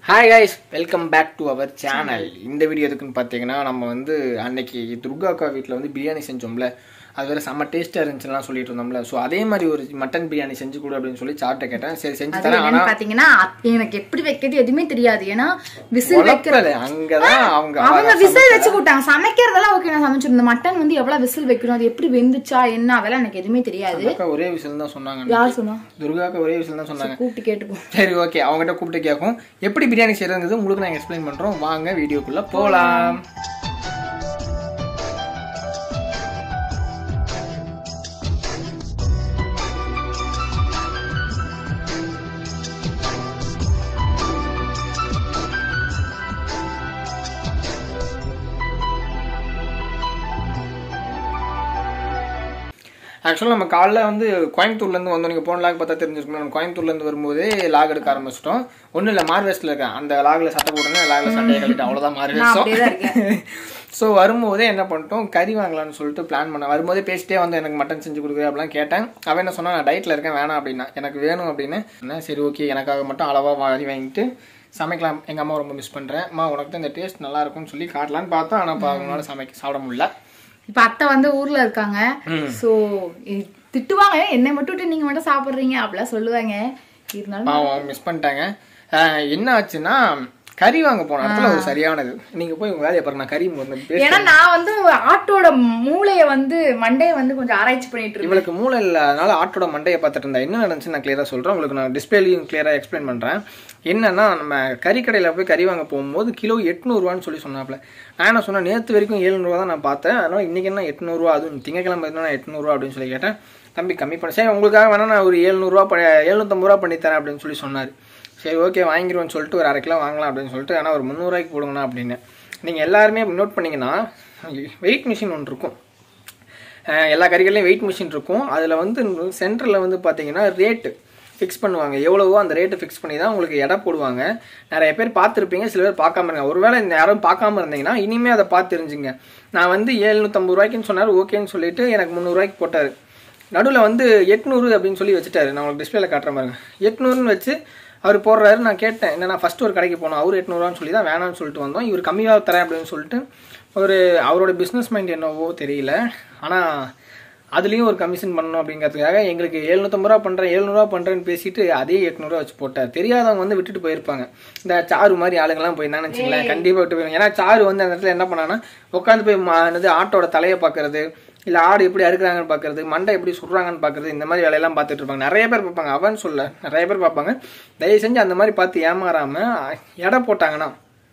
Hi guys welcome back to our channel இந்த video எதுக்குன்னு பார்த்தீங்கன்னா நம்ம வந்து அன்னைக்கு துர்கா அக்கா வீட்டில் வந்து பிரியாணி செஞ்சோம்ல அது வேறு செம்ம டேஸ்ட்டாக இருந்துச்சுலாம் சொல்லிட்டு இருந்தோம்ல ஸோ அதே மாதிரி ஒரு மட்டன் பிரியாணி செஞ்சு கொடு அப்படின்னு சொல்லி சாப்பிட்ட கேட்டேன் சரி செஞ்சு அது தரேன் என்னன்னு ஆனால் பாத்தீங்கன்னா அத்- எனக்கு எப்படி வைக்கிறது எதுவுமே தெரியாது ஏன்னா விசில் வைக்கிற உழப்பல அங்கே தான் அவங்க அவங்க விசில் வச்சு போட்டாங்க சமைக்கிறதெல்லாம் ஓகே நான் சமைச்சிருந்தேன் மட்டன் வந்து எவ்வளவு விசில் வைக்கணும் அது எப்படி வெந்துச்சா என்ன அதெல்லாம் எனக்கு எதுவுமே தெரியாது அக்கா ஒரே விஷயம் தான் சொன்னாங்க யார் சொன்னா துர்கா அக்கா ஒரே விஷயம் தான் சொன்னாங்க கூப்பிட்டு கேட்டுக்கோ சரி ஓகே அவங்ககிட்ட கூப்பிட்டு கேட்கும் எப்படி பிரியாணி செய்யறதுங்கிறது உங்களுக்கு நாங்கள் எக்ஸ்பிளைன் பண்ணுறோம் வாங்க வீடியோக்குள்ளே போகலாம் ஆக்சுவலாக நம்ம காலைல வந்து கோயம்புத்தூர்லேருந்து வந்தோம் நீங்கள் போன லாக் பார்த்தா தெரிஞ்சிருக்கணும் நம்ம கோயம்புத்தூர்லேருந்து வரும்போதே லாக் எடுக்க ஆரம்பிச்சிட்டோம் ஒன்றும் இல்லை மார்வெஸ்ட்டில் இருக்கேன் அந்த லாகில் சட்டை போடுங்க லாகில் சட்டையை கழிட்டு அவ்வளோதான் நான் அப்படியே தான் மார்வெஸ்டம் ஸோ வரும்போதே என்ன பண்ணிட்டோம் கறி வாங்கலாம்னு சொல்லிட்டு பிளான் பண்ணேன் வரும்போதே பேசிட்டே வந்து எனக்கு மட்டன் செஞ்சு கொடுக்குற அப்படிலாம் கேட்டேன் அவன் என்ன சொன்னா நான் டயட்டில் இருக்கேன் வேணாம் அப்படின்னா எனக்கு வேணும் அப்படின்னு என்ன சரி ஓகே எனக்காக மட்டும் அளவாக வாங்கி வாங்கிட்டு சமைக்கலாம் எங்கள் அம்மா ரொம்ப மிஸ் பண்ணுறேன் அம்மா உனக்கு தான் இந்த டேஸ்ட் நல்லா இருக்கும்னு சொல்லி காட்டலான்னு பார்த்தோம் ஆனால் இப்போ அவங்களால சமைக்க சாப்பிட முடியல இப்ப அத்தை வந்து ஊர்ல இருக்காங்க சோ திட்டுவாங்க என்னை மட்டும் விட்டு நீங்க மட்டும் சாப்பிடுறீங்க அப்படிலாம் சொல்லுவாங்க இருந்தாலும் பாவம் மிஸ் பண்ணிட்டாங்க ஆஹ் என்ன ஆச்சுன்னா கறி வாங்க போன இடத்துல ஒரு சரியானது நீங்க போய் உங்க வேலையை பாருங்க நான் கறி வந்து பேச ஏன்னா நான் வந்து ஆட்டோட மூளைய வந்து மண்டைய வந்து கொஞ்சம் ஆராய்ச்சி பண்ணிட்டு இருக்கேன் இவளுக்கு மூளை இல்லை அதனால ஆட்டோட மண்டையை பார்த்துட்டு இருந்தா என்ன நடந்துச்சு நான் கிளியரா சொல்றேன் உங்களுக்கு நான் டிஸ்பிளேலையும் கிளியரா எக்ஸ்பிளைன் பண்றேன் என்னன்னா நம்ம கறி கடையில போய் கறி வாங்க போகும்போது கிலோ எட்நூறுவான்னு சொல்லி சொன்னாப்ல நான் என்ன சொன்னேன் நேற்று வரைக்கும் ஏழுநூறுவா தான் நான் பார்த்தேன் அதனால இன்னைக்கு என்ன எட்நூறுவா அதுவும் திங்கக்கிழமை இருந்தா எட்நூறுவா அப்படின்னு சொல்லி கேட்டேன் தம்பி கம்மி பண்ண சரி உங்களுக்காக வேணா நான் ஒரு எழுநூறுவா எழுநூத்தம்பது ரூபா பண்ணி தரேன் அப்படின்னு சொல்லி சொன்னார் சரி ஓகே வாங்கிடுவோன்னு சொல்லிட்டு ஒரு அரை கிலோ வாங்கலாம் அப்படின்னு சொல்லிட்டு ஆனால் ஒரு முந்நூறுவாய்க்கு போடுங்கண்ணா அப்படின்னு நீங்கள் எல்லாருமே நோட் பண்ணீங்கன்னா வெயிட் மிஷின் ஒன்று இருக்கும் அஹ் எல்லா கறிகள்லையும் வெயிட் மிஷின் இருக்கும் அதில் வந்து சென்டரில் வந்து பார்த்தீங்கன்னா ரேட்டு ஃபிக்ஸ் பண்ணுவாங்க எவ்வளவோ அந்த ரேட்டு ஃபிக்ஸ் பண்ணி தான் உங்களுக்கு எடை போடுவாங்க நிறைய பேர் பார்த்துருப்பீங்க சில பேர் பார்க்காம இருங்க ஒருவேளை இந்த யாரும் பார்க்காம இருந்தீங்கன்னா இனிமே அதை பார்த்து தெரிஞ்சுங்க நான் வந்து ஏழ்நூற்றம்பது ரூபாய்க்குன்னு சொன்னார் ஓகேன்னு சொல்லிட்டு எனக்கு முந்நூறுரூவாய்க்கு போட்டார் நடுவில் வந்து எட்நூறு அப்படின்னு சொல்லி வச்சுட்டாரு நான் உங்களுக்கு டிஸ்பிளேல காட்டுற பாருங்க எட்நூறுன்னு வச்சு அவர் போடுறாரு நான் கேட்டேன் என்னன்னா ஃபர்ஸ்ட் ஒரு கடைக்கு போனோம் அவர் எட்நூறுவான்னு சொல்லி தான் வேணாம்னு சொல்லிட்டு வந்தோம் இவர் கம்மியாக தரேன் அப்படின்னு சொல்லிட்டு ஒரு அவரோட பிஸ்னஸ் மைண்ட் என்னவோ தெரியல ஆனால் அதுலேயும் ஒரு கமிஷன் பண்ணணும் அப்படிங்கிறதுக்காக எங்களுக்கு எழுநூத்தம்பது ரூபா பண்ணுறேன் எழுநூறுவா பண்ணுறேன்னு பேசிட்டு அதே எட்நூறுவா வச்சு போட்டார் தெரியாதவங்க வந்து விட்டுட்டு போயிருப்பாங்க இந்த சாரு மாதிரி ஆளுங்கெல்லாம் போயிருந்தாங்கன்னு வச்சுங்களேன் கண்டிப்பாக விட்டு போயிருவாங்க ஏன்னா சாரு வந்து அந்த இடத்துல என்ன பண்ணான்னா உட்காந்து போய் மா- என்னது ஆட்டோட தலையை பார்க்கறது இல்லை ஆடு எப்படி அறுக்குறாங்கன்னு பார்க்கறது மண்டை எப்படி சுடுறாங்கன்னு பார்க்கறது இந்த மாதிரி வேலையெல்லாம் பார்த்துட்டு இருப்பாங்க நிறைய பேர் பார்ப்பாங்க அவன் சொல்ல நிறைய பேர் பார்ப்பாங்க தயவு செஞ்சு அந்த மாதிரி பார்த்து ஏமாறாம எடை போட்டாங்கன்னா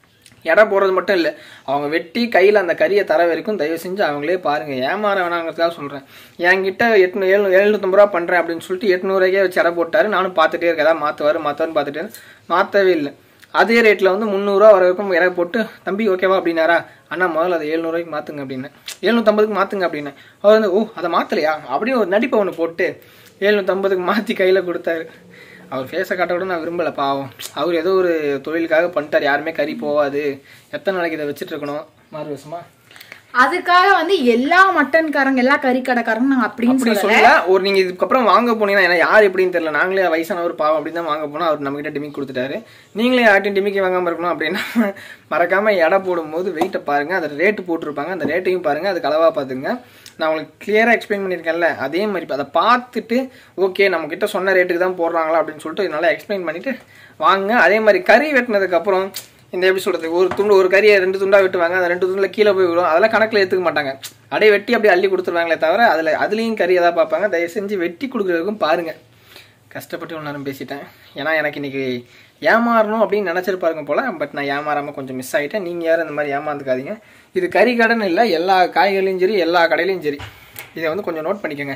எடை போடுறது மட்டும் இல்லை அவங்க வெட்டி கையில் அந்த கறியை தர வரைக்கும் தயவு செஞ்சு அவங்களே பாருங்க ஏமாற வேணாங்கிறதுக்காக சொல்கிறேன் என்கிட்ட எட்நூ ஏழு எழுநூத்தம்பது ரூபா பண்ணுறேன் அப்படின்னு சொல்லிட்டு எட்நூறுவாய்க்கே வச்சு எடை போட்டாரு நானும் பார்த்துட்டே இருக்கேன் ஏதாவது மாற்றுவார் மாற்றுவார்னு பார்த்துட்டே இருந்தேன். மாற்றவே இல்லை அதே ரேட்டில் வந்து முந்நூறுரூவா வர வரைக்கும் எடை போட்டு தம்பி ஓகேவா அப்படின்னாரா அண்ணா முதல்ல அதை எழுநூறுவாய்க்கு மாற்றுங்க அப்படின்னு எழுநூற்றம்பதுக்கு மாற்றுங்க அப்படின்னு அவர் வந்து ஓ அதை மாற்றலையா அப்படின்னு ஒரு நடிப்பை ஒன்று போட்டு எழுநூற்றம்பதுக்கு மாற்றி கையில் கொடுத்தாரு அவர் ஃபேஸை காட்ட கூட நான் விரும்பலை பாவம் அவர் ஏதோ ஒரு தொழிலுக்காக பண்ணிட்டார் யாருமே கறி போகாது எத்தனை நாளைக்கு இதை வச்சுட்டு இருக்கணும் மாறு வருஷமா அதுக்காக வந்து எல்லா மட்டன்காரங்க எல்லா கறிக்கடைக்காரங்க நாங்க அப்படின்னு அப்படி சொல்லல சொல்லல ஒரு நீங்க இதுக்கப்புறம் வாங்க போனீங்கன்னா ஏன்னா யார் எப்படின்னு தெரியல நாங்களே வயசானவர் பாவம் அப்படின்னு தான் வாங்க போனோம் அவர் நம்ம கிட்ட டிமிக் கொடுத்துட்டாரு நீங்களே யார்ட்டையும் டிமிக்கி வாங்காம இருக்கணும் அப்படின்னா மறக்காம எடை போடும்போது வெயிட்டை பாருங்க அந்த ரேட்டு போட்டிருப்பாங்க அந்த ரேட்டையும் பாருங்க அதுக்கு அளவா பாத்துங்க நான் உங்களுக்கு கிளியரா எக்ஸ்பிளைன் பண்ணியிருக்கேன்ல அதே மாதிரி இப்ப அதை பார்த்துட்டு ஓகே நம்ம கிட்ட சொன்ன ரேட்டுக்கு தான் போடுறாங்களா அப்படின்னு சொல்லிட்டு நல்லா எக்ஸ்பிளைன் பண்ணிட்டு வாங்க அதே மாதிரி கறி வெட்டினதுக்கு அப்புறம் இந்த எப்படி சொல்றது ஒரு துண்டு ஒரு கறியை ரெண்டு துண்டா வெட்டுவாங்க அந்த ரெண்டு துண்டுல கீழே போய் விடும் அதெல்லாம் கணக்குல எடுத்துக்க மாட்டாங்க அப்படியே வெட்டி அப்படியே அள்ளி கொடுத்துருவாங்களே தவிர அதுல அதுலயும் கறி எதாவது பார்ப்பாங்க தயவு செஞ்சு வெட்டி கொடுக்குறதுக்கும் பாருங்க கஷ்டப்பட்டு ஒன்று நேரம் பேசிட்டேன் ஏன்னா எனக்கு இன்னைக்கு ஏமாறணும் அப்படின்னு நினச்சிருப்பாருங்க போல பட் நான் ஏமாறாம கொஞ்சம் மிஸ் ஆகிட்டேன் நீங்கள் யாரும் இந்த மாதிரி ஏமாந்துக்காதீங்க இது கறி கடன் இல்லை எல்லா காய்கறிலையும் சரி எல்லா கடையிலையும் சரி இதை வந்து கொஞ்சம் நோட் பண்ணிக்கோங்க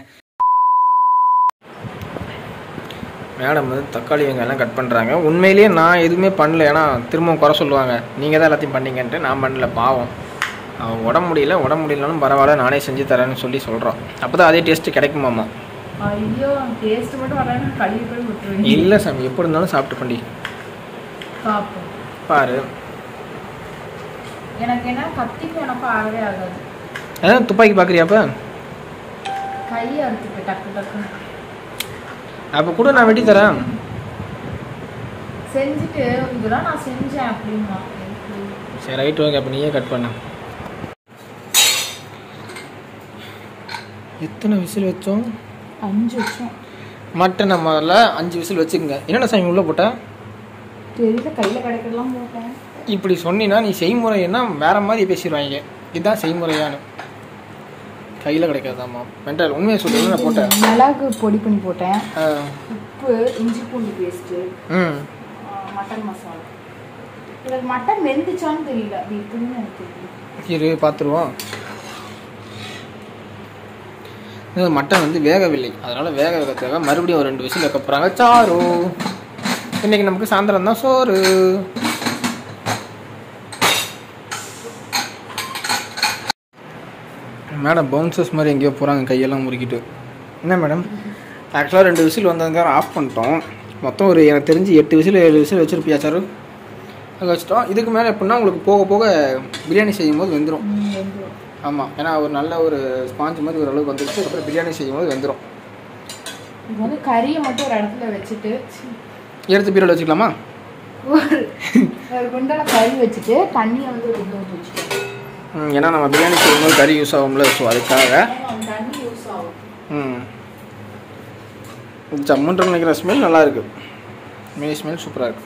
மேடம் வந்து தக்காளி வெங்காயம்லாம் கட் பண்ணுறாங்க உண்மையிலேயே நான் எதுவுமே பண்ணல ஏன்னா திரும்பவும் குறை சொல்லுவாங்க நீங்கள் தான் எல்லாத்தையும் பண்ணீங்கன்ட்டு நான் பண்ணல பாவம் அவன் உடம்பு முடியல உடம்பு முடியலனாலும் பரவாயில்ல நானே செஞ்சு தரேன்னு சொல்லி சொல்கிறோம் அப்போ தான் அதே டேஸ்ட்டு கிடைக்குமாமா ஐயோ டேஸ்ட் மட்டும் வராது கழுவி போய் விட்டுருவீங்க இல்லை சாமி எப்படி இருந்தாலும் சாப்பிட்டு பண்ணி பாப்போம் பாரு எனக்கு என்ன கத்திக்கும் எனக்கும் ஆகவே ஆகாது அதான் துப்பாக்கி பார்க்குறியாப்ப கை அறுத்துக்கு டக்கு டக்கு அப்போ கூட நான் வெட்டி தரேன் செஞ்சுட்டு இதெல்லாம் நான் செஞ்சேன் அப்படின்னா சரி ரைட் ஓகே அப்போ நீயே கட் பண்ணு எத்தனை விசில் வச்சோம் அஞ்சு வருஷம் மட்டனை முதல்ல அஞ்சு விசில் வச்சுக்கோங்க என்னென்ன சாமி உள்ளே போட்ட தெரியல கையில் கிடைக்கலாம் போட்டேன் இப்படி சொன்னீங்கன்னா நீ செய்முறைன்னா வேற மாதிரி பேசிடுவாங்க இதுதான் செய்முறையானு கையில் கிடைக்காதாம்மா மென்டல் உண்மையை சொல்லி நான் போட்டேன் மிளகு பொடி பண்ணி போட்டேன் ஆ, உப்பு இஞ்சி பூண்டு பேஸ்ட்டு ம் மட்டன் மசாலா எனக்கு மட்டன் வெந்துச்சான்னு தெரியல அது எப்படின்னு எனக்கு தெரியல இரு பார்த்துருவோம் இது மட்டன் வந்து வேகவில்லை அதனால வேக வைக்கிறதுக்காக மறுபடியும் ஒரு ரெண்டு விசில் வைக்க போகிறாங்க சாரு இன்னைக்கு நமக்கு சாயந்தரம் தான் சோறு மேடம் பவுன்சஸ் மாதிரி எங்கேயோ போகிறாங்க கையெல்லாம் முறுக்கிட்டு என்ன மேடம் ஆக்சுவலாக ரெண்டு விசில் வந்ததுக்காக ஆஃப் பண்ணிட்டோம் மொத்தம் ஒரு எனக்கு தெரிஞ்சு எட்டு விசில் ஏழு விசில் வச்சிருப்பியா சாரு அது வச்சிட்டோம் இதுக்கு மேலே எப்படின்னா உங்களுக்கு போக போக பிரியாணி செய்யும் போது வெந்துடும் ஆமாம் ஏன்னா ஒரு நல்ல ஒரு ஸ்பாஞ்ச் மாதிரி ஒரு அளவுக்கு வந்துருச்சு அதுக்கப்புறம் பிரியாணி செய்யும் போது வெந்துடும் இது வந்து கறியை மட்டும் ஒரு இடத்துல வச்சுட்டு சி, எடுத்து பீரோல வச்சுக்கலாமா ஒரு ஒரு குண்டால கறி வச்சுட்டு தண்ணியை வந்து ஒரு குண்டை ஊற்றி வச்சுட்டேன் ம், ஏன்னா நம்ம பிரியாணி செய்யும்போது கறி யூஸ் ஆகும்ல ஸோ அதுக்காக ஆமா, தண்ணி யூஸ் ஆகும் ம் இது ஜம்முன்ற நினைக்கிற ஸ்மெல் நல்லா இருக்கு மீ ஸ்மெல் சூப்பராக இருக்கு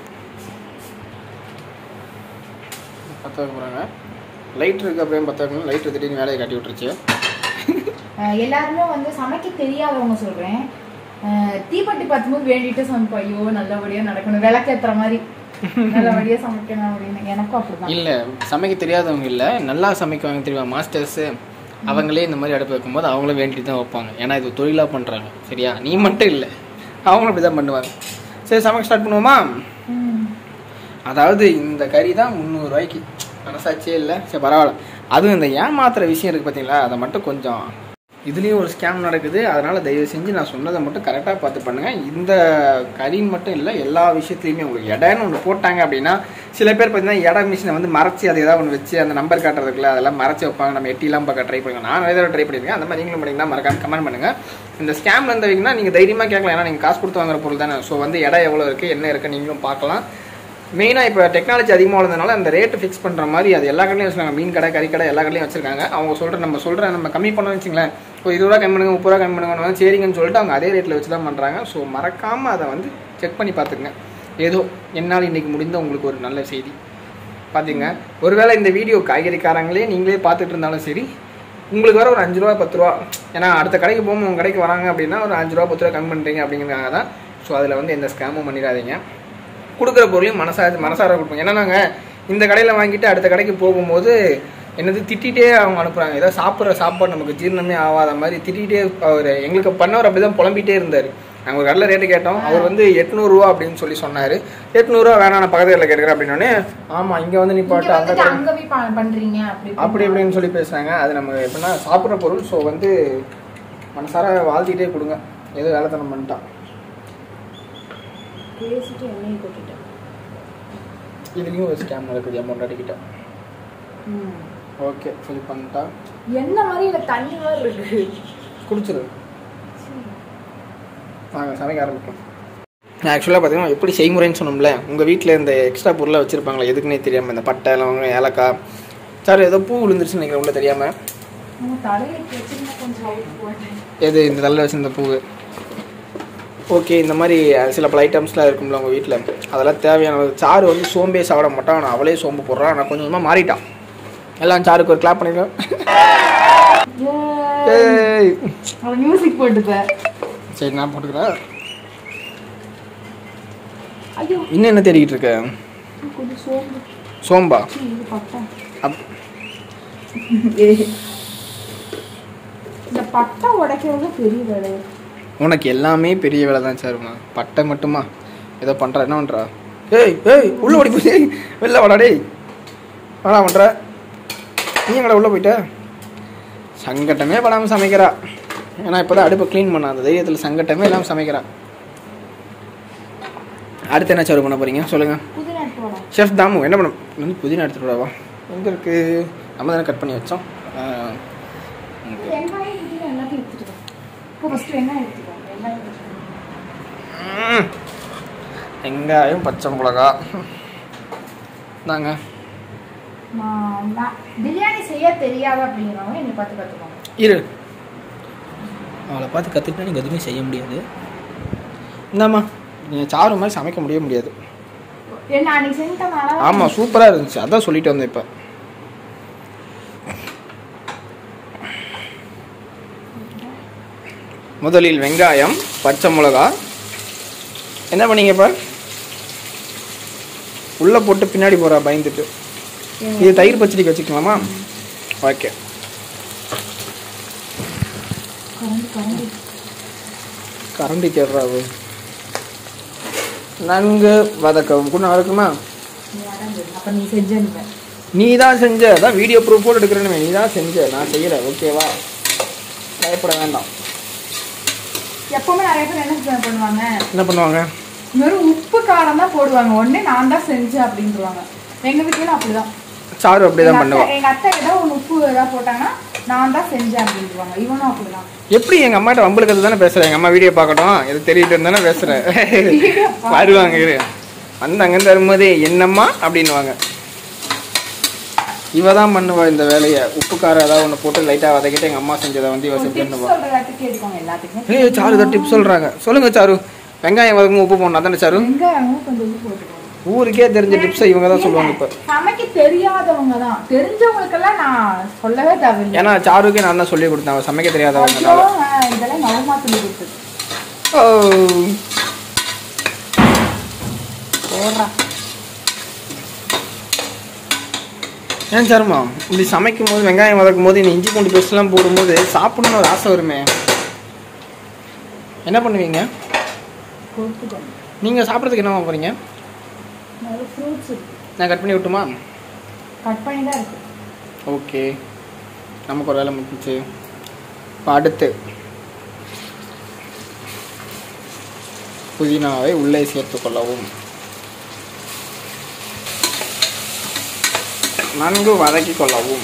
பற்ற வைக்க போகிறாங்க லைட் இருக்கு அப்படியே பற்ற வைக்கணும் லைட் திடீர்னு வேலையை காட்டி விட்டுருச்சு அஹ் எல்லாருமே வந்து சமைக்க தெரியாதவங்க சொல்றேன் அஹ் தீப்பெட்டி பார்த்தும்போது வேண்டிட்டு சமைப்போம் ஐயோ நல்லபடியா நடக்கணும் விளக்கேத்துற மாதிரி நல்லபடியா சமைக்கணும் அப்படின்னு எனக்கும் அப்படிதான் இல்லை சமைக்க தெரியாதவங்க இல்லை நல்லா சமைக்குவாங்க தெரியுமா மாஸ்டர்ஸு அவங்களே இந்த மாதிரி அடுப்பு வைக்கும்போது அவங்களும் வேண்டிட்டு தான் வைப்பாங்க ஏன்னா இது தொழிலாக பண்ணுறாங்க சரியா நீ மட்டும் இல்லை அவங்களும் அப்படி தான் பண்ணுவாங்க சரி சமைக்க ஸ்டார்ட் பண்ணுவோமா ம். அதாவது இந்த கறி தான் முந்நூறுரூவாய்க்கு மனசாட்சியே இல்லை சரி பரவாயில்ல அதுவும் இந்த ஏமாத்துற விஷயம் இருக்குது பார்த்தீங்களா அதை மட்டும் கொஞ்சம் இதுலேயும் ஒரு ஸ்கேம் நடக்குது அதனால் தயவு செஞ்சு நான் சொன்னதை மட்டும் கரெக்டாக பார்த்து பண்ணுங்கள் இந்த கறின்னு மட்டும் இல்லை எல்லா விஷயத்துலையுமே உங்களுக்கு இடம்னு ஒன்று போட்டாங்க அப்படின்னா சில பேர் பார்த்தீங்கன்னா இட மிஷினை வந்து மறைச்சி அதை ஏதாவது ஒன்று வச்சு அந்த நம்பர் காட்டுறதுக்குள்ள அதெல்லாம் மறைச்சி வைப்பாங்க நம்ம எட்டிலாம் பார்க்க ட்ரை பண்ணுங்க நான் நிறைய தடவை ட்ரை பண்ணியிருக்கேன் அந்த மாதிரி நீங்களும் பண்ணிங்கன்னா மறக்காம கமெண்ட் பண்ணுங்கள் இந்த ஸ்கேம்ல இருந்தவங்கன்னா நீங்கள் தைரியமாக கேட்கலாம் ஏன்னா நீங்கள் காசு கொடுத்து வாங்குற பொருள் தானே ஸோ வந்து இடம் எவ்வளோ இருக்குது என்ன இருக்குது நீங்களும் பார்க்கலாம் மெயினாக இப்போ டெக்னாலஜி அதிகமாக வளர்ந்தனால அந்த ரேட்டு ஃபிக்ஸ் பண்ணுற மாதிரி அது எல்லா கடையிலையும் வச்சுருக்காங்க மீன் கடை கறி கடை எல்லா கடையிலையும் வச்சிருக்காங்க அவங்க சொல்கிற நம்ம சொல்கிற நம்ம கம்மி பண்ணோம்னு வச்சுங்களேன் ஒரு இருபது ரூபா கம்மி பண்ணுங்க முப்பது ரூபா கம்மி பண்ணுங்க சரிங்கன்னு சொல்லிட்டு அவங்க அதே ரேட்டில் வச்சு தான் பண்ணுறாங்க ஸோ மறக்காமல் அதை வந்து செக் பண்ணி பார்த்துக்குங்க ஏதோ என்னால் இன்னைக்கு முடிந்த உங்களுக்கு ஒரு நல்ல செய்தி பார்த்தீங்க ஒருவேளை இந்த வீடியோ காய்கறிக்காரங்களே நீங்களே பார்த்துட்டு இருந்தாலும் சரி உங்களுக்கு வர ஒரு அஞ்சு ரூபா பத்து ரூபா ஏன்னா அடுத்த கடைக்கு போகும்போது உங்கள் கடைக்கு வராங்க அப்படின்னா ஒரு அஞ்சு ரூபா பத்து ரூபா கம்மி பண்ணுறீங்க அப்படிங்கிறதுக்காக தான் ஸோ அதில் வந்து எந்த ஸ்கேமும் பண்ணிடாதீங்க கொடுக்குற பொருளையும் மனசா மனசார கொடுப்போம் ஏன்னா நாங்கள் இந்த கடையில் வாங்கிட்டு அடுத்த கடைக்கு போகும்போது என்னது திட்டிகிட்டே அவங்க அனுப்புகிறாங்க ஏதோ சாப்பிட்ற சாப்பாடு நமக்கு ஜீரணமே ஆகாத மாதிரி திட்டிகிட்டே அவர் எங்களுக்கு பண்ணவர் அப்படி தான் புலம்பிகிட்டே இருந்தார் நாங்கள் ஒரு கடையில் ரேட்டு கேட்டோம் அவர் வந்து எட்நூறுரூவா அப்படின்னு சொல்லி சொன்னார் எட்நூறுரூவா வேணாம் நான் பக்கத்து கடையில் கேட்குறேன் அப்படின்னோடனே ஆமாம் இங்கே வந்து நீ இங்க பாட்டு அந்த வந்துட்டு கடை அங்க போய் ப- பண்றீங்க அப்படி அப்படி இப்படின்னு சொல்லி பேசுகிறாங்க அது நம்ம எப்படின்னா சாப்பிட்ற பொருள் ஸோ வந்து மனசார வாழ்த்திட்டே கொடுங்க ஏதோ வேலைத்தனம் பண்ணிட்டான் பேசிட்டு எண்ணெயை கொட்டிட்டேன் இதுலேயும் ஒரு ஸ்கேம் நடக்குது அமௌண்ட் அடிக்கிட்ட ம். ஓகே ஃபில் பண்ணிட்டா என்ன மாதிரி இல்ல தண்ணி மாதிரி இருக்கு குடிச்சிரு வாங்க சமைக்க ஆரம்பிக்கும் ஆக்சுவலாக பார்த்தீங்கன்னா எப்படி செய்முறைன்னு சொன்னோம்ல உங்கள் வீட்டில் இந்த எக்ஸ்ட்ரா பொருளை வச்சுருப்பாங்களே எதுக்குன்னே தெரியாமல் இந்த பட்டை லவங்கம் ஏலக்காய் சார் ஏதோ பூ விழுந்துருச்சுன்னு நினைக்கிறேன் உள்ள தெரியாமல் நம்ம தலையில வச்சிருந்தா கொஞ்சம் அவுட் போட்டேன் எது இந்த தலையில் வச்சிருந்த பூ ஓகே இந்த மாதிரி அஹ், சில பல ஐட்டம்ஸ்லாம் இருக்கும்ல உங்கள் வீட்டில் அதெல்லாம் தேவையான சாரு வந்து சோம்பே சாப்பிட மாட்டான் ஆனால் அவளே சோம்பு போடுறான் ஆனால் கொஞ்சம் கொஞ்சமாக மாறிட்டான் எல்லாம் சாருக்கு ஒரு கிளாப் பண்ணிடுவேன் ஏய் அவன் மியூசிக் போட்டுப்பேன் சரி நான் போட்டுக்கிறேன் ஐயோ இன்னும் என்ன தேடிக்கிட்டு இருக்க கொஞ்சம் சோம்பு சோம்பா சீ, இது பட்டா அப் இந்த பட்டை உடைக்கிறது பெரிய வேலை உனக்கு எல்லாமே பெரிய வேலை தான் சார்மா பட்டை மட்டுமா ஏதோ பண்ணுற என்ன பண்ணுறா ஏய் ஏய் உள்ளே ஓடி போய் வெளில வாடா டேய் வாடா பண்ணுற நீ எங்கடா உள்ளே போயிட்ட சங்கட்டமே படாமல் சமைக்கிறா ஏன்னா இப்போ தான் அடுப்பை க்ளீன் பண்ண அந்த தைரியத்தில் சங்கட்டமே இல்லாமல் சமைக்கிறா அடுத்து என்ன சார் பண்ண போகிறீங்க சொல்லுங்கள் புதினா எடுத்து வாடா ஷெஃப் தாமு என்ன பண்ண வந்து புதினா எடுத்துகிட்டு வரவா எங்கே இருக்குது நம்ம தானே கட் பண்ணி வச்சோம் ஆ, okay. வெங்காயம் புதினா எல்லாத்தையும் எடுத்துட்டு வா இப்போ ஃபர்ஸ்ட் வெங்காயம் எடுத்துக்கோ வெங்காயம் எடுத்துக்கோ. ம். வெங்காயம் பச்சை மிளகா தாங்க நான் நான் பிரியாணி செய்ய தெரியாது அப்படிங்கிறவங்க என்னை பார்த்து கற்றுக்கோங்க இரு அவளை பார்த்து கற்றுக்கிட்டா நீங்கள் எதுவுமே செய்ய முடியாது இந்தாம்மா நீங்கள் சாரு மாதிரி சமைக்க முடிய முடியாது என்ன அன்னைக்கு செஞ்சனால ஆமாம் சூப்பராக இருந்துச்சு அதான் சொல்லிட்டு வந்தேன் இப்போ முதலில் வெங்காயம் பச்சை மிளகா என்ன பண்ணீங்க இப்போ உள்ளே போட்டு பின்னாடி போகிறா பயந்துட்டு இது தயிர் பச்சடிக்கு வச்சுக்கலாமா ஓகே கரண்டி கரண்டி கரண்டி கேடுறாவு நன்கு வதக்கவும் கூட வதக்குமா நீ அடங்கு அப்போ நீ செஞ்சேன்னு நீ தான் செஞ்ச அதான் வீடியோ ப்ரூஃபோடு எடுக்கிறேன்னு நீ தான் செஞ்ச நான் செய்யலை ஓகேவா பயப்பட வேண்டாம் எப்பவுமே நிறைய பேர் என்ன தெரியுமா பண்ணுவாங்க என்ன பண்ணுவாங்க வெறும் உப்பு காரம் தான் போடுவாங்க உடனே நான் தான் செஞ்சேன் அப்படின்ட்டுருவாங்க எங்க வீட்லயும் அப்படிதான் சாரு அப்படிதான் எங்க பண்ணுவான் அத்தை- எங்க அத்தை ஏதோ ஒன்று உப்பு ஏதாவது போட்டாங்கன்னா நான் தான் செஞ்சேன் அப்படின்ட்டுருவாங்க இவனும் அப்படிதான் எப்படி எங்க அம்மாட்ட வம்பளுக்கு தானே பேசுறேன் எங்க அம்மா வீடியோ பார்க்கட்டும் இது தெரியிட்டு தானே பேசுறேன் Video வருவாங்க இரு வந்து அங்கேருந்து வரும்போது என்னம்மா அப்படின்னுவாங்க இவ தான் பண்ணுவா இந்த வேலையை உப்பு காரம் ஏதாவது ஒன்று போட்டு லைட்டாக வதக்கிட்டு எங்கள் அம்மா செஞ்சதை வந்து இவ ஒரு செஞ்சு tips பண்ணுவா சொல்ற எல்லாத்துக்கும் கேட்டுக்கோங்க எல்லாத்துக்குமே ஏய் சாரு தான் டிப்ஸ் சொல்கிறாங்க சொல்லுங்க சாரு வெங்காயம் வதக்கும் உப்பு போடணும் அதானே சாரு வெங்காயமும் கொஞ்சம் உப்பு போட்டுக்கோங்க ஊருக்கே தெரிஞ்ச டிப்ஸை இவங்க தான் சொல்லுவாங்க இப்போ சமைக்க தெரியாதவங்க தான் தெரிஞ்சவங்களுக்கெல்லாம் நான் சொல்லவே தேவையில்லை ஏன்னா சாருக்கே நான் தான் சொல்லி கொடுத்தேன் அவ சமைக்க தெரியாதவங்கனால ஐயோ, ஆஹ், இதெல்லாம் நவமா சொல்லி கொடுத்தது ஓ போடுறா ஏன் சாருமா இப்படி சமைக்கும் போது வெங்காயம் வதக்கும் போது இந்த இஞ்சி பூண்டு பேஸ்ட்லாம் போடும்போது சாப்பிடணும்னு ஒரு ஆசை வருமே என்ன பண்ணுவீங்க கொடுத்துக்கோங்க நீங்கள் சாப்பிட்றதுக்கு என்ன போகிறீங்க நிறைய ஃப்ரூட்ஸ் இருக்கு நான் கட் பண்ணி விட்டுமா கட் பண்ணி தான் இருக்கு ஓகே நமக்கு ஒரு வேலை முடிஞ்சிச்சு இப்போ அடுத்து புதினாவை உள்ளே சேர்த்து கொள்ளவும் நன்கு வதக்கி கொள்ளவும்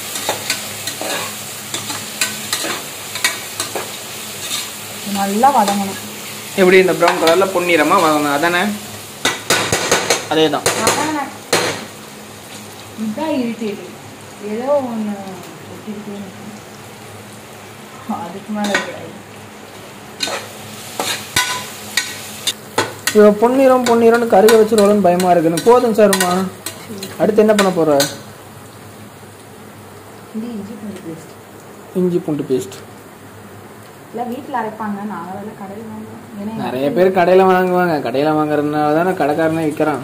நல்லா வதங்கணும் எப்படி இந்த ப்ரௌன் கலரில் பொன்னிறமாக வதங்கணும் அதானே அதே தான் அதான் இதுதான் இரிட்டேட்டிங் ஏதோ ஒன்று ஒட்டிக்கிட்டே இருக்கு. அதுக்கு மேலே கிடையாது இவ பொன்னிறம் பொன்னிறம்னு கருக வச்சிருவாளுன்னு பயமா இருக்குன்னு போதும் சார்மா அடுத்து என்ன பண்ண போற இது இஞ்சி பூண்டு பேஸ்ட் இஞ்சி பூண்டு பேஸ்ட் இல்லை வீட்டில் அரைப்பாங்க நாங்கள் வேலை கடையில் வாங்குவோம் ஏன்னா எங்க நிறைய பேர் கடையில் வாங்குவாங்க கடையில் வாங்குறதுனால தானே கடைக்காரனே விற்கிறான்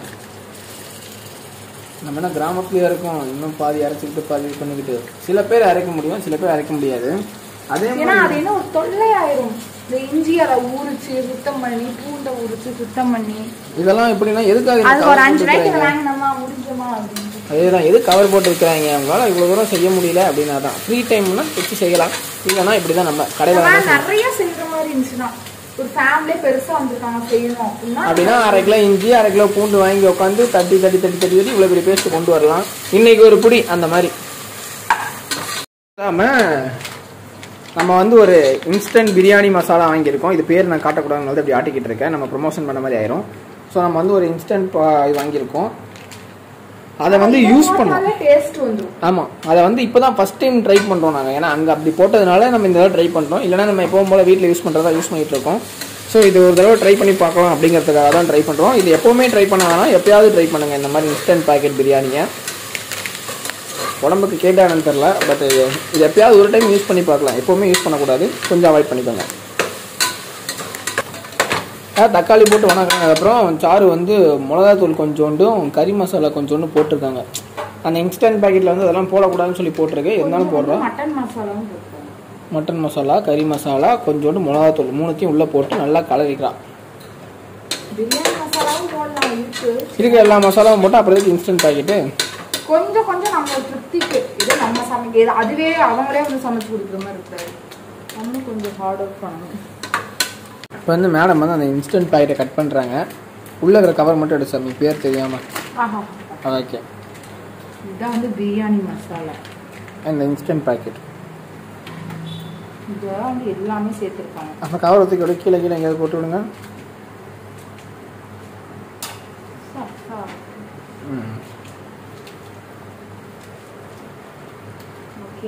நம்ம என்ன கிராமத்துலயே இருக்கோம் இன்னும் பாதி அரைச்சிக்கிட்டு பாதி இது பண்ணிக்கிட்டு சில பேர் அரைக்க முடியும் சில பேர் அரைக்க முடியாது அதே ஏன்னா மாதிரி அது என்ன ஒரு தொல்லையாயிரும் இந்த இஞ்சி அதை ஊறிச்சு சுத்தம் பண்ணி பூண்டை உரிச்சு சுத்தம் பண்ணி இதெல்லாம் எப்படின்னா எதுக்காக இந்த அது cover ஒரு அஞ்சு போட்டு நாளைக்கு வைக்கிறாங்க? வாங்கினோமா முடிஞ்சோமா அப்படின்ட்டு அதேதான் எது கவர் போட்டு இருக்கிறாங்க அவங்களால இவ்வளோ தூரம் செய்ய முடியல அப்படின்னா தான் ஃப்ரீ டைம்னா வச்சு செய்யலாம் இல்லைன்னா இப்படி தான் நம்ம கடையில் இந்த வாங்க மாதிரி நிறைய செய்யற மாதிரி இருந்துச்சுன்னா ஒரு ஃபேமிலியே பெருசா வந்திருக்காங்க செய்யணும் அப்படின்னா அப்படின்னா அரை கிலோ இஞ்சி அரை கிலோ பூண்டு வாங்கி உட்காந்து தட்டி தட்டி தட்டி தட்டி தட்டி இவ்வளோ பெரிய பேஸ்ட் கொண்டு வரலாம் இன்னைக்கு ஒரு புடி அந்த மாதிரி நாம நம்ம வந்து ஒரு இன்ஸ்டன்ட் பிரியாணி மசாலா வாங்கியிருக்கோம் இது பேர் நான் காட்டக்கூடாதுன்னு வந்து அப்படி ஆட்டிக்கிட்டு இருக்கேன் நம்ம ப்ரொமோஷன் பண்ண மாதிரி ஆயிரும் ஸோ நம்ம வந்து ஒரு இன்ஸ்டன்ட் இது வாங்கியிருக்கோம் அதை வந்து யூஸ் பண்ணோம் டேஸ்ட் வந்துரும் ஆமாம் அதை வந்து இப்போ தான் ஃபஸ்ட் டைம் ட்ரை பண்ணுறோம் நாங்கள் ஏன்னா அங்கே அப்படி போட்டதுனால நம்ம இந்த தடவை ட்ரை பண்ணுறோம் இல்லைனா நம்ம எப்பவும் போல் வீட்டில் யூஸ் பண்ணுறதா யூஸ் பண்ணிட்டு இருக்கோம் ஸோ இது ஒரு தடவை ட்ரை பண்ணி பார்க்கலாம் அப்படிங்கிறதுக்காக தான் ட்ரை பண்ணுறோம் இது எப்போவுமே ட்ரை பண்ண வேணாம் எப்பயாவது ட்ரை பண்ணுங்கள் இந்த மாதிரி இன்ஸ்டன்ட் பாக்கெட் பிரியாணியை உடம்புக்கு கேட்டானு தெரில பட் இது எப்பயாவது ஒரு டைம் யூஸ் பண்ணி பார்க்கலாம் எப்போவுமே யூஸ் பண்ணக்கூடாது கொஞ்சம் அவாய்ட் பண்ணிக்கோங்க ஆ, தக்காளி போட்டு வணக்கினதுக்கு அப்புறம் சாறு வந்து மிளகாத்தூள் கொஞ்சோண்டும் கறி மசாலா கொஞ்சோண்டு போட்டிருக்காங்க அந்த இன்ஸ்டன்ட் பாக்கெட்டில் வந்து அதெல்லாம் போடக்கூடாதுன்னு சொல்லி போட்டிருக்கு இருந்தாலும் போடுறோம் மட்டன் மசாலாவும் போட்டுருக்காங்க மட்டன் மசாலா கறி மசாலா கொஞ்சோண்டு மிளகாத்தூள் மூணுத்தையும் உள்ளே போட்டு நல்லா கலரிக்கிறான் பிரியாணி மசாலாவும் போடலாம் இருக்கு இருக்கிற எல்லா மசாலாவும் போட்டு அப்புறம் இன்ஸ்டன்ட் பாக்கெட்டு கொஞ்சம் கொஞ்சம் நம்ம திருப்திக்கு இது நம்ம சமைக்க இது அதுவே அவங்களே வந்து சமைச்சு கொடுக்குற மாதிரி இருக்காது நம்ம கொஞ்சம் ஹார்ட் ஒர்க் பண்ணணும் இப்போ வந்து மேடம் வந்து அந்த இன்ஸ்டன்ட் பாக்கெட்டை கட் பண்ணுறாங்க உள்ளே இருக்கிற கவர் மட்டும் எடுத்து சாமி பேர் தெரியாமல் ஆஹா ஓகே இதுதான் வந்து பிரியாணி மசாலா அந்த இன்ஸ்டன்ட் பாக்கெட் இதெல்லாம் வந்து எல்லாமே சேர்த்துருக்காங்க அந்த கவர் தூக்கி அப்படியே கீழே கீழே எங்கேயாவது போட்டு விடுங்க ஓகே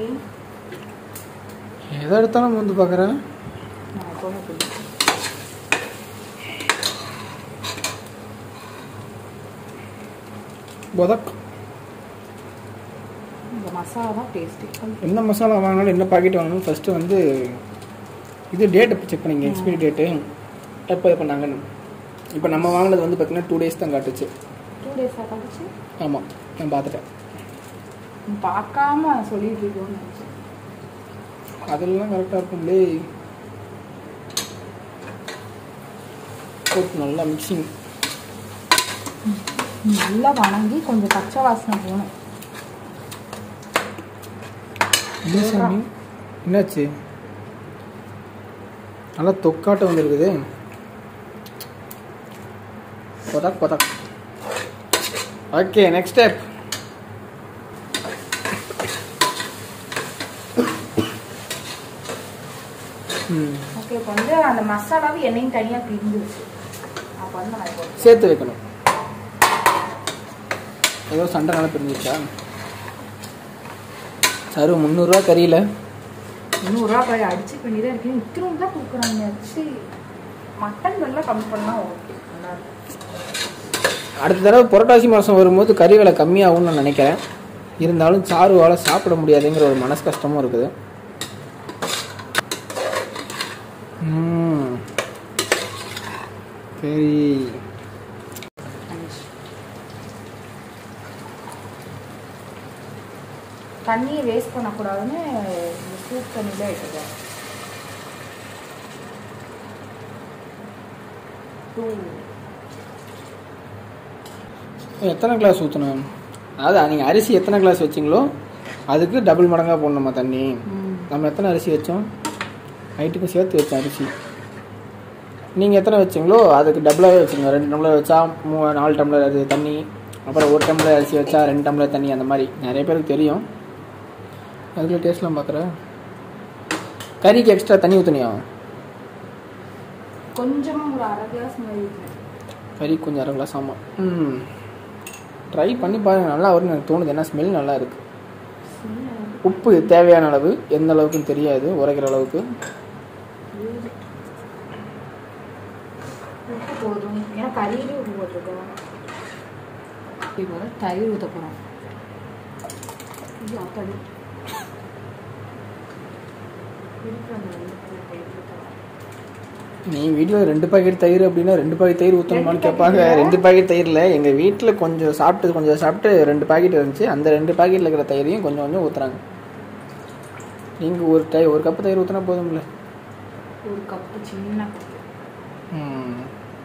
எதை எடுத்தாலும் வந்து பார்க்குறேன் நான் எப்பவுமே பிடிக்கும் பொதக் இந்த மசாலா தான் டேஸ்டி எந்த மசாலா வாங்கினாலும் என்ன பாக்கெட் வாங்கணும் ஃபஸ்ட்டு வந்து இது டேட்டை செக் பண்ணிங்க எக்ஸ்பைரி டேட்டு எப்போ எப்போ நாங்கள் இப்போ நம்ம வாங்கினது வந்து பார்த்தீங்கன்னா டூ டேஸ் தான் காட்டுச்சு டூ டேஸாக கழிச்சு ஆமாம் நான் பார்த்துட்டேன் பார்க்காம சொல்லிட்டு இருக்கோம்னு நினச்சேன் அதெல்லாம் கரெக்டாக இருக்கும்லே போட்டு நல்லா மிக்சிங் நல்லா வணங்கி கொஞ்சம் பச்சை வாசனை போகணும் என்ன சாமி என்னாச்சு நல்லா தொக்காட்டம் வந்துருக்குது கொதக் கொதக் ஓகே நெக்ஸ்ட் ஸ்டெப் ம் ஓகே இப்போ வந்து அந்த மசாலாவும் எண்ணெயும் தனியாக பிரிஞ்சிருச்சு அப்போ வந்து நான் இப்போ சேர்த்து வைக்கணும் ஏதோ சண்டை நல்லா பிரிஞ்சிச்சா சரு முந்நூறுரூவா கறியில் நூறுரூவா போய் அடிச்சு பண்ணி தான் இருக்கேன் இத்திரும் தான் கொடுக்குறாங்க அடிச்சு மட்டன் வெள்ளை கம்மி பண்ணால் ஓகே நல்லா இருக்கும் அடுத்த தடவை புரட்டாசி மாதம் வரும்போது கறி விலை கம்மியாகும்னு நான் நினைக்கிறேன் இருந்தாலும் சாருவால் சாப்பிட முடியாதுங்கிற ஒரு மனசு கஷ்டமும் இருக்குது ம். சரி தண்ணியை வேஸ்ட் பண்ணக்கூடாதுன்னு இந்த சூப் தண்ணியில் எடுத்துக்கிறேன் எத்தனை கிளாஸ் ஊற்றணும் அதாவது நீங்கள் அரிசி எத்தனை கிளாஸ் வச்சிங்களோ அதுக்கு டபுள் மடங்காக போடணுமா தண்ணி நம்ம எத்தனை அரிசி வச்சோம் நைட்டுக்கு சேர்த்து வச்சோம் அரிசி நீங்கள் எத்தனை வச்சிங்களோ அதுக்கு டபுளாகவே வச்சுங்க ரெண்டு டம்ளர் வச்சா மூ நாலு டம்ளர் அது தண்ணி அப்புறம் ஒரு டம்ளர் அரிசி வச்சா ரெண்டு டம்ளர் தண்ணி அந்த மாதிரி நிறைய பேருக்கு தெரியும் அதுக்குள்ள டேஸ்ட்லாம் பார்க்குறேன் கறிக்கு எக்ஸ்ட்ரா தண்ணி ஊற்றுனியா கொஞ்சம் ஒரு அரை கிளாஸ் மாதிரி ஊத்துறேன். கறி கொஞ்சம் அரை கிளாஸ் ஆமாம் ம் ட்ரை பண்ணி பாருங்க நல்லா வரும்னு எனக்கு தோணுது ஏன்னா ஸ்மெல் நல்லா இருக்குது உப்பு தேவையான அளவு எந்த அளவுக்குன்னு தெரியாது உரைக்கிற அளவுக்கு உப்பு போதும் ஏன்னா கறியிலே உப்பு போட்டிருக்கோம் இப்போ வந்து தயிர் ஊற்ற போகிறோம் இது ஆத்தாடி இருக்கிற அந்த வெள்ளை தயிர் ஊத்தலாம். நீ வீட்டில் ரெண்டு பாக்கெட் தயிர் அப்படின்னா ரெண்டு பாக்கெட் தயிர் ஊற்றணுமான்னு ரெண்டு கேட்பாங்க packet ரெண்டு பாக்கெட் தயிரில் எங்கள் வீட்டில் கொஞ்சம் சாப்பிட்டு கொஞ்சம் சாப்பிட்டு ரெண்டு பாக்கெட் இருந்துச்சு அந்த ரெண்டு பாக்கெட்டில் இருக்கிற தயிரையும் கொஞ்சம் கொஞ்சம் ஊற்றுறாங்க நீங்கள் ஒரு டை ஒரு கப்பு தயிர் ஊற்றினா போதும்ல ஒரு கப்பு சின்ன கப்பு ம்.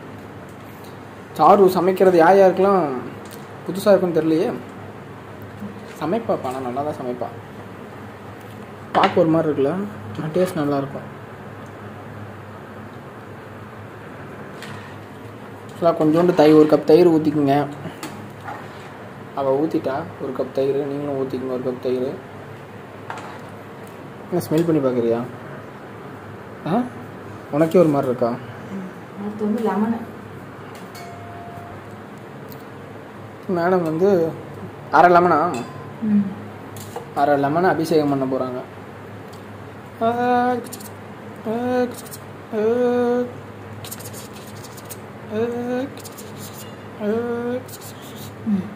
சாரு சமைக்கிறது யார் யாருக்கெல்லாம் புதுசாக இருக்குன்னு தெரியலையே சமைப்பா ஆனால் நல்லா தான் சமைப்பா பார்க்க ஒரு மாதிரி இருக்குல்ல டேஸ்ட் நல்லா இருக்கும் ஆக்சுவலாக கொஞ்சோண்டு தயிர் ஒரு கப் தயிர் ஊற்றிக்குங்க அவள் ஊற்றிட்டா ஒரு கப் தயிர் நீங்களும் ஊற்றிக்கங்க ஒரு கப் தயிர் என்ன ஸ்மெல் பண்ணி பார்க்குறியா ஆ உனக்கே ஒரு மாதிரி இருக்கா அடுத்து வந்து லெமனு மேடம் வந்து அரை லெமனா ம் அரை லெமனை அபிஷேகம் பண்ண போகிறாங்க ம்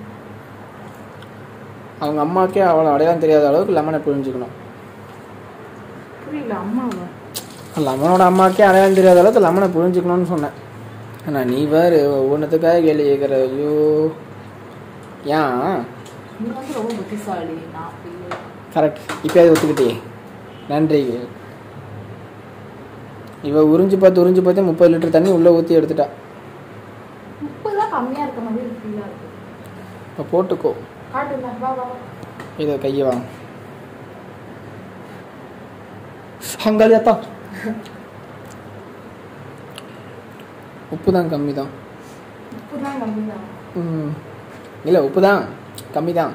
அவங்க அம்மாக்கே அவ்வளோ அடையாளம் தெரியாத அளவுக்கு லெமனை புரிஞ்சுக்கணும் புரியல அம்மாவா லெமனோட அம்மாக்கே அடையாளம் தெரியாத அளவுக்கு லெமனை புரிஞ்சுக்கணும்னு சொன்னேன் ஆனால் நீ வேறு ஒவ்வொன்றத்துக்காக கேள்வி கேட்குற ஐயோ ஏன் நீ வந்து ரொம்ப புத்திசாலி நான் அப்படி இல்லை. கரெக்ட் இப்போ அதை ஒத்துக்கிட்டே நன்றி இவ உறிஞ்சு பார்த்து உறிஞ்சு பார்த்து முப்பது லிட்டர் தண்ணி உள்ளே ஊற்றி எடுத்துட்டா உப்பு தான் கம்மியா இருக்க மாதிரி ஃபீலாக இருக்கு இப்போ போட்டுக்கோ காட்டுல வா வா வா. இதை கையை வாங்க ஹங்காலியாத்தா உப்பு தான் கம்மி தான் உப்பு தான் கம்மி தான் ம் இல்லை உப்பு தான் கம்மி தான்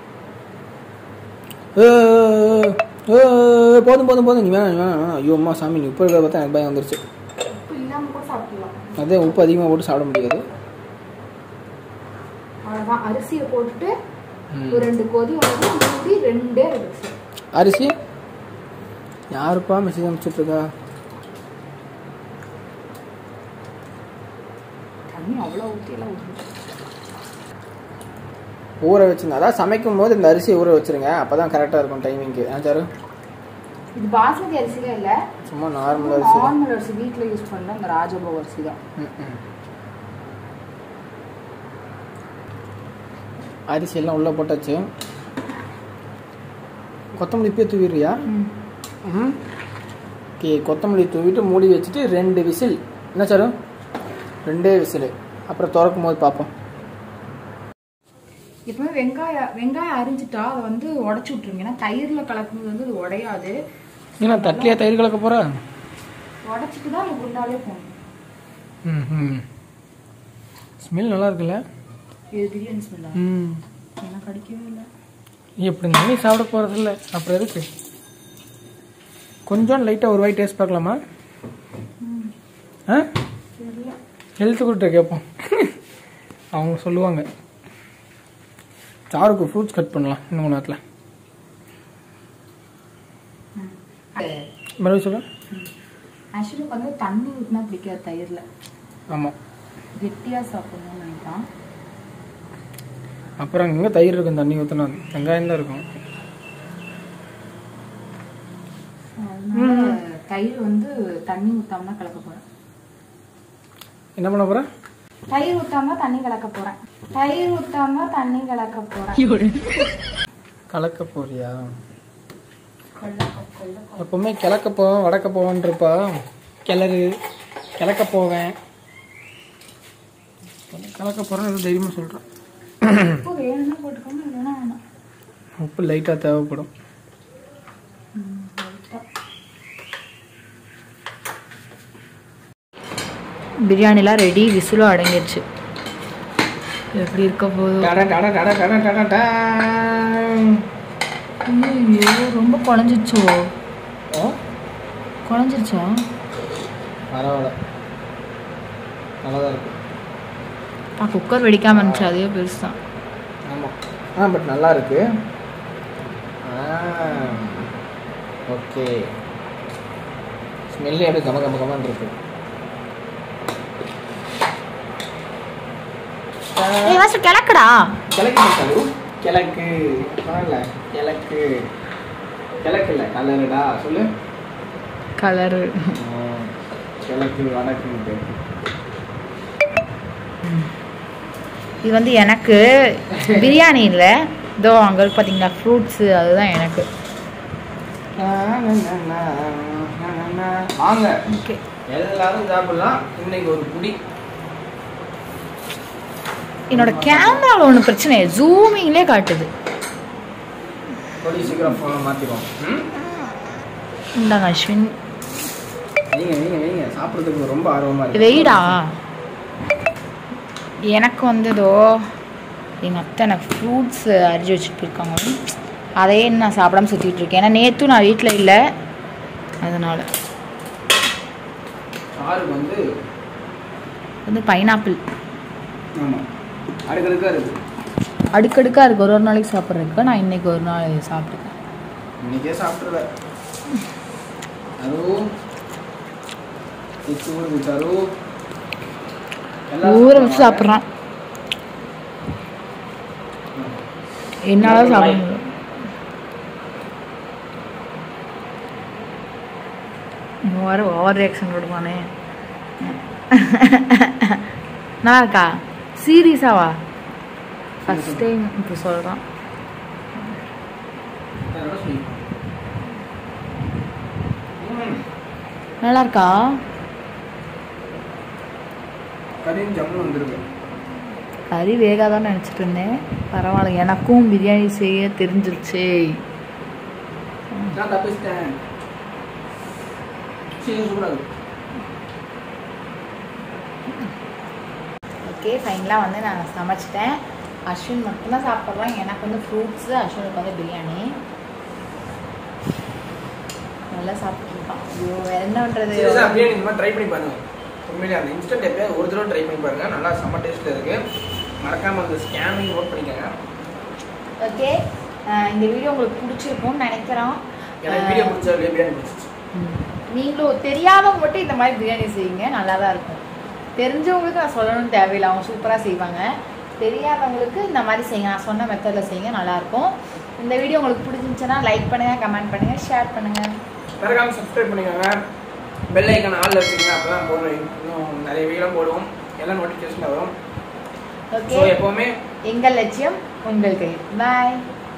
போதும் போதும் போதும் நீ வேணாம் நீ வேணாம் வேணாம். ஐயோ அம்மா சாமி நீ உப்பு இருக்கிறத பார்த்தா எனக்கு பயம் வந்துருச்சு உப்பு இல்லாம கூட சாப்பிடலாம் அதே உப்பு அதிகமாக போட்டு சாப்பிட முடியாது அவ்வளோதான் அரிசியை போட்டுட்டு ம். ஒரு ரெண்டு கொதி வந்து மூடி ரெண்டே ரெண்டு விசில் அரிசி யாருப்பா மெசேஜ் அனுப்பிச்சிட்டு இருக்கா தண்ணி அவ்வளோ ஊற்றியெல்லாம் ஊற்றி ஊற வச்சுருந்தா அதான் சமைக்கும் போது இந்த அரிசியை ஊற வச்சிருங்க அப்போ தான் கரெக்டாக இருக்கும் டைமிங்க்கு ஆச்சாரு இது பாஸ்மதி அரிசிலாம் இல்லை சும்மா நார்மல் அரிசி தான். நார்மல் அரிசி வீட்டில் யூஸ் பண்ணுற இந்த ராஜபோக அரிசி தான் ம், ம். அரிசி எல்லாம் உள்ளே போட்டாச்சு கொத்தமல்லி இப்பயே தூவிடுறியா ம் ஓகே கொத்தமல்லி தூவிட்டு மூடி வச்சுட்டு ரெண்டு விசில் என்ன சார் ரெண்டே விசில் அப்புறம் திறக்கும் போது பார்ப்போம் எப்பவுமே வெங்காயம் வெங்காயம் அரிஞ்சிட்டா அதை வந்து உடச்சி விட்ருங்க ஏன்னா தயிரில் கலக்கும்போது வந்து அது உடையாது ஏன்னா தட்டிலையா தயிர் கலக்க போகிறா உடச்சிட்டு தான் அந்த குண்டாலே போகணும் ம் ம் ஸ்மெல் நல்லா இருக்குல்ல இது பிரியாணி ஸ்மெல்லா ம் எனக்கு அடிக்கவே இல்லை எப்படி நீ சாப்பிட போகிறதில்ல அப்புறம் இருக்கு கொஞ்சம் லைட்டாக ஒரு வாய் டேஸ்ட் பார்க்கலாமா ஆ தெரியல ஹெல்த் கொடுத்த கேட்போம் அவங்க சொல்லுவாங்க சாருக்கு ஃப்ரூட்ஸ் கட் பண்ணலாம் இன்னும் கொஞ்ச நேரத்தில் மறுபடியும் சொல்ல ஆக்சுவலி வந்து தண்ணி ஊற்றினா பிடிக்காது தயிரில் ஆமாம் கெட்டியாக சாப்பிடணும்னு நினைக்கிறான் அப்புறம் இங்கே தயிர் இருக்கும் தண்ணி ஊற்றினா வெங்காயம் தான் இருக்கும் அதனால தயிர் வந்து தண்ணி ஊத்தாம தான் கலக்க போறேன் என்ன பண்ண போகிற தயிர் ஊத்தாம தண்ணி கலக்க போறேன் தயிர் ஊத்தாம தண்ணி கலக்க போறேன் கலக்க போறியா கலக்க கலக்க எப்பவுமே கிழக்க போவேன் வடக்க போவேன்றப்பா கிளறு கிழக்க போவேன் கலக்க போகிறேன்னு தைரியமாக சொல்கிறேன் உப்பு வேணும்னா போட்டுக்கோங்க இல்லைன்னா வேணாம் உப்பு லைட்டாக தேவைப்படும் பிரியாணிலாம் ரெடி விசிலும் அடங்கிடுச்சு எப்படி இருக்க போதும் டட டட டட டட டட டாங். ஐயோ ரொம்ப குழஞ்சிச்சோ ஓ குழஞ்சிருச்சா பரவாயில்ல நல்லா தான் இருக்கு நான் குக்கர் வெடிக்காம இருந்துச்சு அதே பெருசு தான் ஆமாம் ஆ பட் நல்லா இருக்கு ஓகே ஸ்மெல்லு எப்படி கம கம கமன்னு இருக்கு ஏய் வாசல் கிழக்குடா கிழக்கு மசாலு கிழக்கு பரவாயில்ல கிழக்கு கிழக்கு இல்லை கலருடா சொல்லு கலரு ஆ, கிழக்கு வடக்குன்ட்டு இது வந்து எனக்கு பிரியாணி இல்லை இதோ அங்கே இருக்கு பார்த்தீங்களா ஃப்ரூட்ஸு அதுதான் எனக்கு வாங்க ஓகே எல்லாரும் சாப்பிடலாம் இன்னைக்கு ஒரு குடி என்னோட கேமராவில் ஒன்று பிரச்சனை ஜூமிங்லேயே காட்டுது கொடி சீக்கிரம் ஃபோனை மாற்றிடுவோம் ம் இந்தாங்க அஸ்வின் வைங்க வைங்க வைங்க சாப்பிட்றதுக்கு ரொம்ப ஆர்வமாக இருக்கு வெயிடா எனக்கு வந்து இதோ எங்கள் அத்தை எனக்கு ஃப்ரூட்ஸ் அரிஞ்சு வச்சுட்டு போயிருக்காங்க அதையே நான் சாப்பிடாம சுற்றிட்டு இருக்கேன் ஏன்னா நேற்றும் நான் வீட்டில் இல்லை அதனால் சாருக்கு வந்து வந்து பைனாப்பிள் ஆமாம் அடுக்கடுக்காக இருக்குது அடுக்கடுக்காக இருக்குது ஒரு ஒரு நாளைக்கு சாப்பிட்றதுக்கு நான் இன்னைக்கு ஒரு நாள் சாப்பிட்டுருக்கேன் இன்னைக்கே சாப்பிட்ருவேன் அதுவும் ஊர் விட்டாரு ஊற வச்சு சாப்பிட்றான் என்னால் சாப்பிட முடியல இவன் வர ஓவர் ரியாக்ஷன் கொடுப்பானே நல்லா இருக்கா சீரியஸாவா ஃபஸ்ட் டைம் இப்போ சொல்கிறான் நல்லா இருக்கா கறியும் ஜம்மு வந்துருக்கு கறி வேகாதான்னு நினச்சிட்டு இருந்தேன் பரவாயில்ல எனக்கும் பிரியாணி செய்ய தெரிஞ்சிருச்சு நான் தப்பிச்சிட்டேன் சரி கூடாது ஓகே ஃபைனலாக வந்து நான் சமைச்சிட்டேன் அஸ்வின் மட்டும்தான் சாப்பிட்றேன் எனக்கு வந்து ஃப்ரூட்ஸு அஸ்வினுக்கு வந்து பிரியாணி நல்லா சாப்பிட்டுருக்கான் ஐயோ வேற என்ன பண்ணுறது சீரியஸாக அப்படியே இந்த மாதிரி ட்ரை பண்ணி பாருங்க உண்மையிலே அந்த இன்ஸ்டன்ட் எப்போ ஒரு தடவை ட்ரை பண்ணி பாருங்க நல்லா செம்ம டேஸ்ட் இருக்கு மறக்காம அந்த ஸ்கேனிங் நோட் பண்ணிக்கோங்க ஓகே இந்த வீடியோ உங்களுக்கு பிடிச்சிருக்கும்னு நினைக்கிறோம் எனக்கு வீடியோ பிடிச்சா பிரியாணி பிடிச்சிச்சு நீங்களும் தெரியாதவங்க மட்டும் இந்த மாதிரி பிரியாணி செய்யுங்க நல்லா தான் இருக்கும் தெரிஞ்சவங்களுக்கு நான் சொல்லணும்னு தேவையில்லை அவங்க சூப்பராக செய்வாங்க தெரியாதவங்களுக்கு இந்த மாதிரி செய்யுங்க நான் சொன்ன மெத்தடில் செய்யுங்க நல்லாயிருக்கும் இந்த வீடியோ உங்களுக்கு பிடிச்சிருந்துச்சுன்னா லைக் பண்ணுங்கள் கமெண்ட் பண்ணுங்கள் ஷேர் பண்ணுங்கள் மறக்காம சப்ஸ்கிரைப் பண்ணிக்கோங்க பெல் ஐக்கன் ஆல்ல வச்சுக்கோங்க அப்போ தான் போடுறோம் இன்னும் நிறைய வீடியோ போடுவோம் எல்லாம் நோட்டிஃபிகேஷன் வரும் ஸோ ஓகே எப்போவுமே எங்கள் லட்சியம் உங்கள் கையில் பாய்